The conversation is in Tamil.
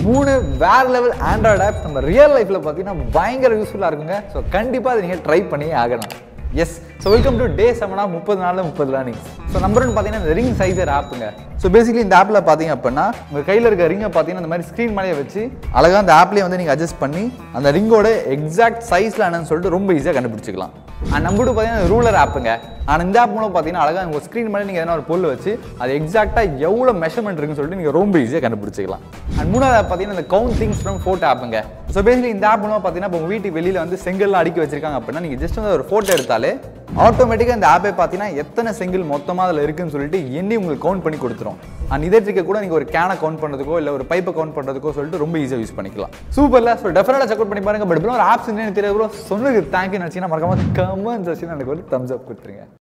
மூணு வேற லெவல் ஆண்ட்ராய்டு ஆப்ஸ் நம்ம ரியல் லைஃப்பில் பார்த்தீங்கன்னா பயங்கர யூஸ்ஃபுல்லாக இருக்குங்க ஸோ கண்டிப்பாக அதை நீங்கள் ட்ரை பண்ணி ஆகணும் yes so welcome to day செவனா முப்பது நாளில் முப்பது லேர்னிங்ஸ் ஸோ நம்பர் ஒன் பார்த்தீங்கன்னா இந்த ரிங் சைஸர் ஆப்புங்க ஸோ பேசிக்கலி இந்த ஆப்பில் பார்த்தீங்க அப்படின்னா உங்கள் கையில் இருக்க ரிங்கை பார்த்தீங்கன்னா இந்த மாதிரி ஸ்க்ரீன் மேலேயே வச்சு அழகாக அந்த ஆப்லேயே வந்து நீங்கள் அட்ஜஸ்ட் பண்ணி அந்த ரிங்கோட எக்ஸாக்ட் சைஸில் என்னன்னு சொல்லிட்டு ரொம்ப ஈஸியாக கண்டுபிடிச்சிக்கலாம் அண்ட் நம்பர் டூ பார்த்தீங்கன்னா ரூலர் ஆப்புங்க ஆனால் இந்த ஆப் மூலம் பார்த்தீங்கன்னா அழகாக உங்கள் ஸ்க்ரீன் மேலே நீங்கள் எதனா ஒரு பொருள் வச்சு அது எக்ஸாக்டாக எவ்வளோ மெஷர்மெண்ட் இருக்குன்னு சொல்லிட்டு நீங்கள் ரொம்ப ஈஸியாக கண்டுபிடிச்சிக்கலாம் அண்ட் மூணாவது ஆப் பார்த்தீங்கன்னா இந்த கவுண்ட் திங்ஸ் ஃப்ரம் ஃபோட்டோ ஆப்புங்க ஸோ பேசிக்கலி இந்த ஆப் மூலமாக பார்த்தீங்கன்னா இப்போ உங்கள் வீட்டுக்கு வெளியில் வந்து செங்கல்லாம் அடுக்கி வச்சிருக்காங்க அப்படின்னா நீங்கள் ஜஸ்ட் வந்து ஒரு ஃபோட்டோ எடுத்தாலே ஆட்டோமேட்டிக்காக இந்த ஆப்பை பார்த்தீங்கன்னா எத்தனை செங்கல் மொத்தமாக அதில் இருக்குன்னு சொல்லிட்டு எண்ணி உங்களுக்கு கவுண்ட் பண்ணி கொடுத்துரும் அண்ட் இதே ட்ரிக்கை கூட நீங்கள் ஒரு கேனை கவுண்ட் பண்ணுறதுக்கோ இல்லை ஒரு பைப்பை கவுண்ட் பண்ணுறதுக்கோ சொல்லிட்டு ரொம்ப ஈஸியாக யூஸ் பண்ணிக்கலாம் சூப்பர்ல ஸோ டெஃபினட்டாக செக் அவுட் பண்ணி பாருங்க பட் ஒரு ஆப்ஸ் என்னன்னு தெரியல ப்ரோ சொன்னதுக்கு தேங்க்யூ நினச்சிங்கன்னா மறக்காம கமெண்ட்ஸ் வச்சு எனக்கு ஒரு தம்ஸ் அப் கொடுத்துருங்க